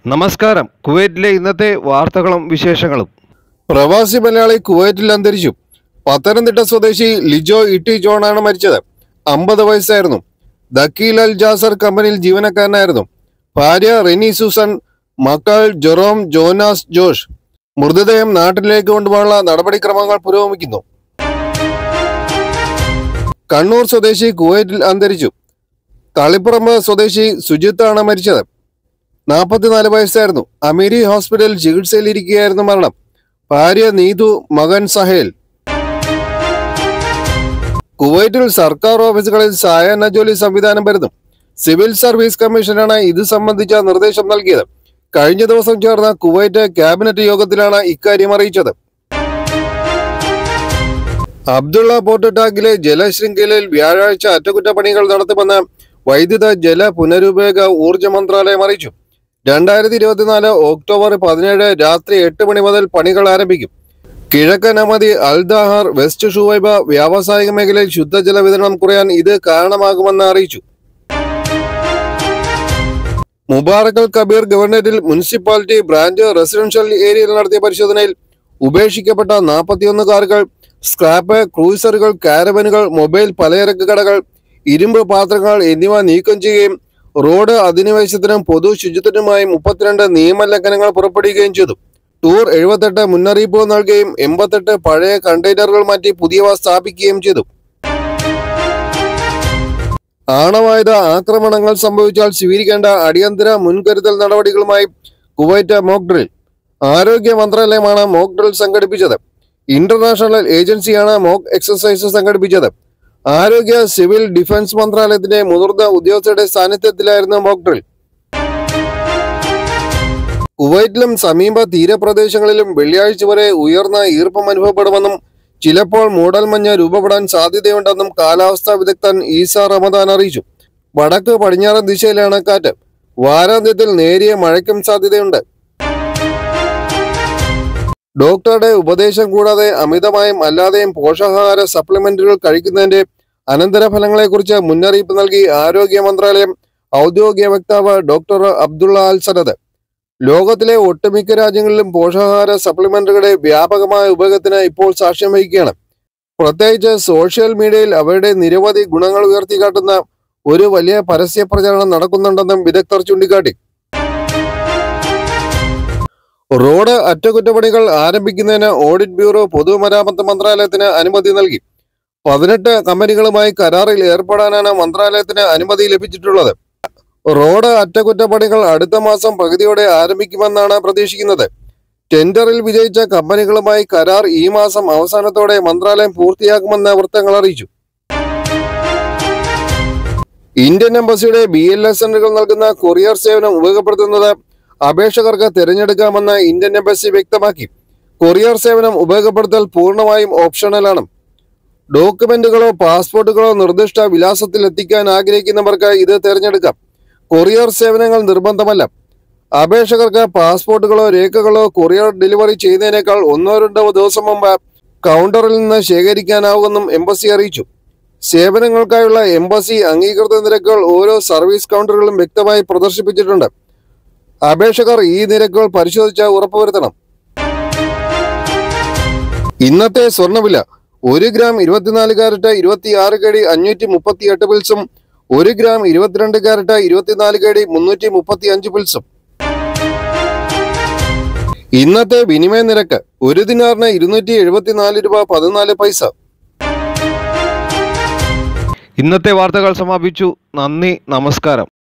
നമസ്കാരം കുവൈറ്റിലെ ഇന്നത്തെ വാർത്തകളും വിശേഷങ്ങളും പ്രവാസി മലയാളി കുവൈറ്റിൽ അന്തരിച്ചു പത്തനംതിട്ട സ്വദേശി ലിജോ ഇട്ടി ജോണാണ് മരിച്ചത് അമ്പത് വയസ്സായിരുന്നു ദക്കീൽ അൽ ജാസർ കമ്പനിയിൽ ജീവനക്കാരനായിരുന്നു ഭാര്യ റെനി സൂസൻ മക്കൾ ജെറോം ജോനാസ് ജോഷ് മൃതദേഹം നാട്ടിലേക്ക് കൊണ്ടുപോകാനുള്ള നടപടിക്രമങ്ങൾ പുരോഗമിക്കുന്നു കണ്ണൂർ സ്വദേശി കുവൈറ്റിൽ അന്തരിച്ചു തളിപ്പറമ്പ് സ്വദേശി സുജിത്താണ് മരിച്ചത് നാൽപ്പത്തിനാല് വയസ്സായിരുന്നു അമീരി ഹോസ്പിറ്റലിൽ ചികിത്സയിലിരിക്കുകയായിരുന്നു മരണം ഭാര്യ നീതു മകൻ സഹേൽ കുവൈറ്റിൽ സർക്കാർ ഓഫീസുകളിൽ സായാഹ്ന ജോലി സംവിധാനം വരുന്നു സിവിൽ സർവീസ് കമ്മീഷനാണ് ഇത് സംബന്ധിച്ച നിർദ്ദേശം നൽകിയത് കഴിഞ്ഞ ദിവസം ചേർന്ന കുവൈറ്റ് ക്യാബിനറ്റ് യോഗത്തിലാണ് ഇക്കാര്യം അറിയിച്ചത് അബ്ദുള്ള പോർട്ട് ടാങ്കിലെ ജലശൃംഖലയിൽ വ്യാഴാഴ്ച അറ്റകുറ്റപ്പണികൾ നടത്തുമെന്ന് വൈദ്യുത ജല പുനരുപയോഗ ഊർജ മന്ത്രാലയം അറിയിച്ചു രണ്ടായിരത്തി ഇരുപത്തിനാല് ഒക്ടോബർ പതിനേഴ് രാത്രി എട്ട് മണി മുതൽ പണികൾ ആരംഭിക്കും കിഴക്കൻ അമതി അൽദാഹർ വെസ്റ്റ് ഷുവൈബ വ്യാവസായിക മേഖലയിൽ ശുദ്ധജല വിതരണം കുറയാൻ ഇത് കാരണമാകുമെന്ന് അറിയിച്ചു മുബാറക്കൽ കബീർ ഗവർണറേറ്റിൽ മുനിസിപ്പാലിറ്റി ബ്രാഞ്ച് റെസിഡൻഷ്യൽ ഏരിയയിൽ നടത്തിയ പരിശോധനയിൽ ഉപേക്ഷിക്കപ്പെട്ട നാൽപ്പത്തിയൊന്ന് കാറുകൾ സ്ക്രാപ്പ് ക്രൂസറുകൾ കാരവനുകൾ മൊബൈൽ പലചരക്ക് കടകൾ ഇരുമ്പ് പാത്രങ്ങൾ എന്നിവ നീക്കം ചെയ്യുകയും റോഡ് അധിനിവേശത്തിനും പൊതു ശുചിത്വത്തിനുമായി മുപ്പത്തിരണ്ട് നിയമലംഘനങ്ങൾ പുറപ്പെടുവിക്കുകയും ചെയ്തു ടൂർ എഴുപത്തെട്ട് മുന്നറിയിപ്പുകൾ നൽകുകയും എൺപത്തെട്ട് പഴയ കണ്ടെയ്നറുകൾ മാറ്റി പുതിയവ സ്ഥാപിക്കുകയും ചെയ്തു ആണവായുധ ആക്രമണങ്ങൾ സംഭവിച്ചാൽ സ്വീകരിക്കേണ്ട അടിയന്തര മുൻകരുതൽ നടപടികളുമായി കുവൈറ്റ് മോക്ക് ഡ്രിൽ ആരോഗ്യ മന്ത്രാലയമാണ് മോക്ക് ഡ്രിൽ സംഘടിപ്പിച്ചത് ഇന്റർനാഷണൽ ഏജൻസിയാണ് മോക്ക് എക്സസൈസ് സംഘടിപ്പിച്ചത് ആരോഗ്യ സിവിൽ ഡിഫൻസ് മന്ത്രാലയത്തിന്റെ മുതിർന്ന ഉദ്യോഗസ്ഥരുടെ സാന്നിധ്യത്തിലായിരുന്നു മോക്ക് ഡ്രിൽ കുവൈറ്റിലും സമീപ തീരപ്രദേശങ്ങളിലും വെള്ളിയാഴ്ച വരെ ഉയർന്ന ഈർപ്പം അനുഭവപ്പെടുമെന്നും ചിലപ്പോൾ മൂടൽമഞ്ഞ് രൂപപ്പെടാൻ സാധ്യതയുണ്ടെന്നും കാലാവസ്ഥാ വിദഗ്ധൻ ഈസ റമദാൻ അറിയിച്ചു വടക്ക് പടിഞ്ഞാറൻ ദിശയിലാണ് കാറ്റ് വാരാന്ത്യത്തിൽ നേരിയ മഴയ്ക്കും സാധ്യതയുണ്ട് ഡോക്ടറുടെ ഉപദേശം കൂടാതെ അമിതമായും അല്ലാതെയും പോഷകാഹാര സപ്ലിമെന്റുകൾ കഴിക്കുന്നതിന്റെ അനന്തരഫലങ്ങളെക്കുറിച്ച് മുന്നറിയിപ്പ് നൽകി ആരോഗ്യ മന്ത്രാലയം ഔദ്യോഗിക വക്താവ് ഡോക്ടർ അബ്ദുള്ള അൽ സനദ് ലോകത്തിലെ ഒട്ടുമിക്ക രാജ്യങ്ങളിലും പോഷകാഹാര സപ്ലിമെന്റുകളുടെ വ്യാപകമായ ഉപയോഗത്തിന് ഇപ്പോൾ സാക്ഷ്യം വഹിക്കുകയാണ് പ്രത്യേകിച്ച് സോഷ്യൽ മീഡിയയിൽ അവയുടെ നിരവധി ഗുണങ്ങൾ ഉയർത്തിക്കാട്ടുന്ന ഒരു വലിയ പരസ്യ പ്രചാരണം നടക്കുന്നുണ്ടെന്നും വിദഗ്ധർ ചൂണ്ടിക്കാട്ടി റോഡ് അറ്റകുറ്റപ്പണികൾ ആരംഭിക്കുന്നതിന് ഓഡിറ്റ് ബ്യൂറോ പൊതുമരാമത്ത് മന്ത്രാലയത്തിന് അനുമതി നൽകി പതിനെട്ട് കമ്പനികളുമായി കരാറിൽ ഏർപ്പെടാനാണ് മന്ത്രാലയത്തിന് അനുമതി ലഭിച്ചിട്ടുള്ളത് റോഡ് അറ്റകുറ്റപ്പണികൾ അടുത്ത മാസം പകുതിയോടെ ആരംഭിക്കുമെന്നാണ് പ്രതീക്ഷിക്കുന്നത് ടെൻഡറിൽ വിജയിച്ച കമ്പനികളുമായി കരാർ ഈ മാസം അവസാനത്തോടെ മന്ത്രാലയം പൂർത്തിയാക്കുമെന്ന് വൃത്തങ്ങൾ അറിയിച്ചു ഇന്ത്യൻ എംബസിയുടെ ബി എൽ എസ് സെന്ററുകൾ നൽകുന്ന കൊറിയർ സേവനം ഉപയോഗപ്പെടുത്തുന്നത് അപേക്ഷകർക്ക് തിരഞ്ഞെടുക്കാമെന്ന് ഇന്ത്യൻ എംബസി വ്യക്തമാക്കി കൊറിയർ സേവനം ഉപയോഗപ്പെടുത്തൽ പൂർണ്ണമായും ഓപ്ഷണലാണ് ഡോക്യുമെന്റുകളോ പാസ്പോർട്ടുകളോ നിർദ്ദിഷ്ട വിലാസത്തിൽ എത്തിക്കാൻ ആഗ്രഹിക്കുന്നവർക്ക് ഇത് തിരഞ്ഞെടുക്കാം കൊറിയർ സേവനങ്ങൾ നിർബന്ധമല്ല അപേക്ഷകർക്ക് പാസ്പോർട്ടുകളോ രേഖകളോ കൊറിയർ ഡെലിവറി ചെയ്യുന്നതിനേക്കാൾ ഒന്നോ രണ്ടോ ദിവസം മുമ്പ് കൗണ്ടറിൽ നിന്ന് ശേഖരിക്കാനാവുമെന്നും എംബസി അറിയിച്ചു സേവനങ്ങൾക്കായുള്ള എംബസി അംഗീകൃത നിരക്കുകൾ ഓരോ സർവീസ് കൗണ്ടറുകളിലും വ്യക്തമായി പ്രദർശിപ്പിച്ചിട്ടുണ്ട് അപേക്ഷകർ ഈ നിരക്കുകൾ പരിശോധിച്ച് ഉറപ്പുവരുത്തണം ഇന്നത്തെ സ്വർണ്ണവില ഒരു ഗ്രാം ഇരുപത്തിനാല് കാരറ്റ് ഇരുപത്തിയാറ് കേടി അഞ്ഞൂറ്റി മുപ്പത്തി എട്ട് പിൽസും ഒരു ഗ്രാം ഇരുപത്തിരണ്ട് കാരറ്റ് ഇരുപത്തിനാല് കേടി മുന്നൂറ്റി മുപ്പത്തി അഞ്ച് പിൽസും ഇന്നത്തെ വിനിമയ നിരക്ക് ഒരു ദിനാറിന് ഇരുന്നൂറ്റി എഴുപത്തിനാല് രൂപ പതിനാല് പൈസ ഇന്നത്തെ വാർത്തകൾ സമാപിച്ചു നന്ദി നമസ്കാരം